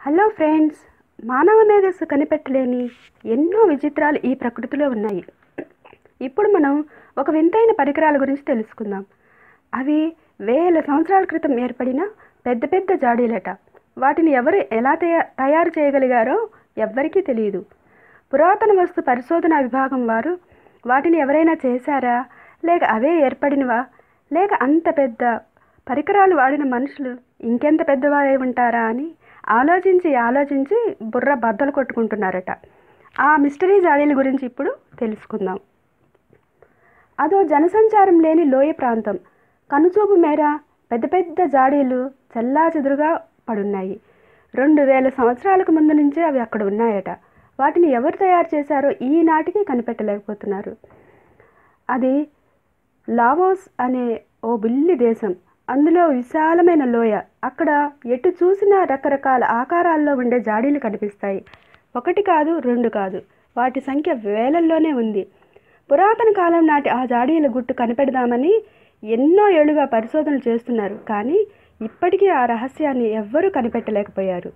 hello friends మానవ మేధస్సు కనిపెట్టలేని ఎన్నో విచిత్రాలు ఈ ప్రకృతిలో ఉన్నాయి ఇప్పుడు మనం ఒక వింతైన పరికరాల గురించి తెలుసుకుందాం అవి వేల సంవత్సరాల క్రితం ఏర్పడిన పెద్ద పెద్ద జాడీలట వాటిని ఎవరు ఎలా తయా తయారు చేయగలిగారో ఎవ్వరికీ తెలియదు పురాతన వస్తు పరిశోధన విభాగం వారు వాటిని ఎవరైనా చేశారా లేక అవే ఏర్పడినవా లేక అంత పెద్ద పరికరాలు వాడిన మనుషులు ఇంకెంత పెద్దవారై ఉంటారా అని ఆలోచించి ఆలోచించి బుర్ర బద్దలు కొట్టుకుంటున్నారట ఆ మిస్టరీ జాడీల గురించి ఇప్పుడు తెలుసుకుందాం అదో జనసంచారం లేని లోయ ప్రాంతం కనుచూపు మేర పెద్ద పెద్ద జాడీలు చెల్లాచెదురుగా పడున్నాయి రెండు వేల సంవత్సరాలకు ముందు నుంచే అవి అక్కడ ఉన్నాయట వాటిని ఎవరు తయారు చేశారో ఈనాటికి కనిపెట్టలేకపోతున్నారు అది లావోస్ అనే ఓ బుల్లి దేశం అందులో విశాలమైన లోయ అక్కడ ఎటు చూసినా రకరకాల ఆకారాల్లో ఉండే జాడీలు కనిపిస్తాయి ఒకటి కాదు రెండు కాదు వాటి సంఖ్య వేలల్లోనే ఉంది పురాతన కాలం నాటి ఆ జాడీల గుట్టు కనిపెడదామని ఎన్నో ఏళ్లుగా పరిశోధనలు చేస్తున్నారు కానీ ఇప్పటికీ ఆ రహస్యాన్ని ఎవ్వరూ కనిపెట్టలేకపోయారు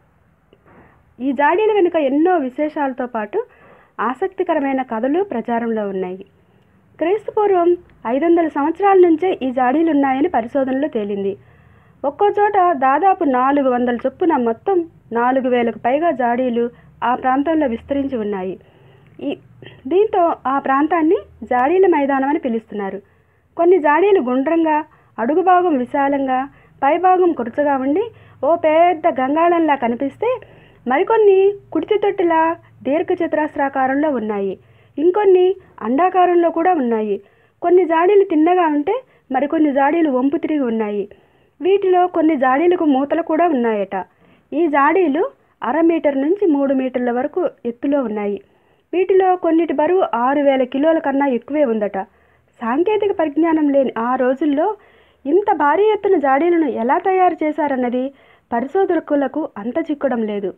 ఈ జాడీల వెనుక ఎన్నో విశేషాలతో పాటు ఆసక్తికరమైన కథలు ప్రచారంలో ఉన్నాయి క్రీస్తు పూర్వం ఐదు వందల సంవత్సరాల నుంచే ఈ జాడీలు ఉన్నాయని పరిశోధనలో తేలింది ఒక్కో చోట దాదాపు నాలుగు వందల చొప్పున మొత్తం నాలుగు వేలకు పైగా జాడీలు ఆ ప్రాంతంలో విస్తరించి ఉన్నాయి ఈ దీంతో ఆ ప్రాంతాన్ని జాడీల మైదానం అని పిలుస్తున్నారు కొన్ని జాడీలు గుండ్రంగా అడుగు భాగం విశాలంగా పైభాగం కురుచగా ఉండి ఓ పెద్ద గంగాళంలా కనిపిస్తే మరికొన్ని కుడితి తొట్టిలా దీర్ఘచతురస్రాకారంలో ఉన్నాయి ఇంకొన్ని అండాకారంలో కూడా ఉన్నాయి కొన్ని జాడీలు తిన్నగా ఉంటే మరికొన్ని జాడీలు వంపు తిరిగి ఉన్నాయి వీటిలో కొన్ని జాడీలకు మూతలు కూడా ఉన్నాయట ఈ జాడీలు అర మీటర్ నుంచి మూడు మీటర్ల వరకు ఎత్తులో ఉన్నాయి వీటిలో కొన్నిటి బరువు ఆరు వేల కిలోల కన్నా ఎక్కువే ఉందట సాంకేతిక పరిజ్ఞానం లేని ఆ రోజుల్లో ఇంత భారీ ఎత్తున జాడీలను ఎలా తయారు చేశారన్నది పరిశోధకులకు అంత చిక్కడం లేదు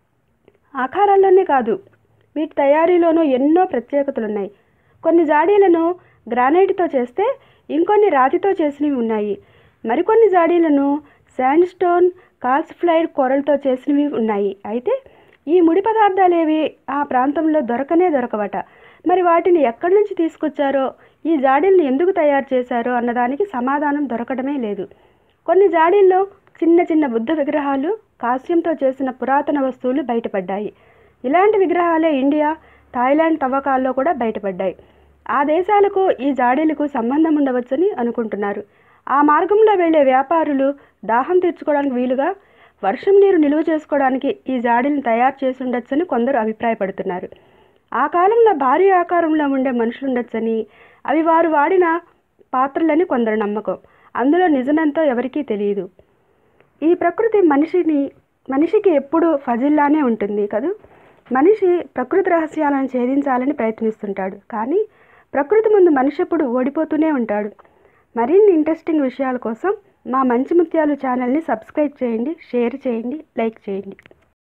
ఆకారాల్లోనే కాదు వీటి తయారీలోనూ ఎన్నో ప్రత్యేకతలున్నాయి కొన్ని జాడీలను గ్రానైట్తో చేస్తే ఇంకొన్ని రాతితో చేసినవి ఉన్నాయి మరికొన్ని జాడీలను శాండ్ స్టోన్ కాల్సిఫ్లైడ్ కొరలతో చేసినవి ఉన్నాయి అయితే ఈ ముడి పదార్థాలేవి ఆ ప్రాంతంలో దొరకనే దొరకవట మరి వాటిని ఎక్కడి నుంచి తీసుకొచ్చారో ఈ జాడీలను ఎందుకు తయారు చేశారో అన్నదానికి సమాధానం దొరకడమే లేదు కొన్ని జాడీల్లో చిన్న చిన్న బుద్ధ విగ్రహాలు కాస్యంతో చేసిన పురాతన వస్తువులు బయటపడ్డాయి ఇలాంటి విగ్రహాలే ఇండియా థాయిలాండ్ తవ్వకాల్లో కూడా బయటపడ్డాయి ఆ దేశాలకు ఈ జాడీలకు సంబంధం ఉండవచ్చని అనుకుంటున్నారు ఆ మార్గంలో వెళ్ళే వ్యాపారులు దాహం తీర్చుకోవడానికి వీలుగా వర్షం నీరు నిలువ చేసుకోవడానికి ఈ జాడీలను తయారు చేసి ఉండొచ్చని కొందరు అభిప్రాయపడుతున్నారు ఆ కాలంలో భారీ ఆకారంలో ఉండే మనుషులు ఉండొచ్చని అవి వారు వాడిన పాత్రలని కొందరు నమ్మకం అందులో నిజమెంతో ఎవరికీ తెలియదు ఈ ప్రకృతి మనిషిని మనిషికి ఎప్పుడూ ఫజిల్లానే ఉంటుంది కదూ మనిషి ప్రకృతి రహస్యాలను ఛేదించాలని ప్రయత్నిస్తుంటాడు కానీ ప్రకృతి ముందు మనిషి ఎప్పుడు ఓడిపోతూనే ఉంటాడు మరిన్ని ఇంట్రెస్టింగ్ విషయాల కోసం మా మంచి ముత్యాలు ఛానల్ని సబ్స్క్రైబ్ చేయండి షేర్ చేయండి లైక్ చేయండి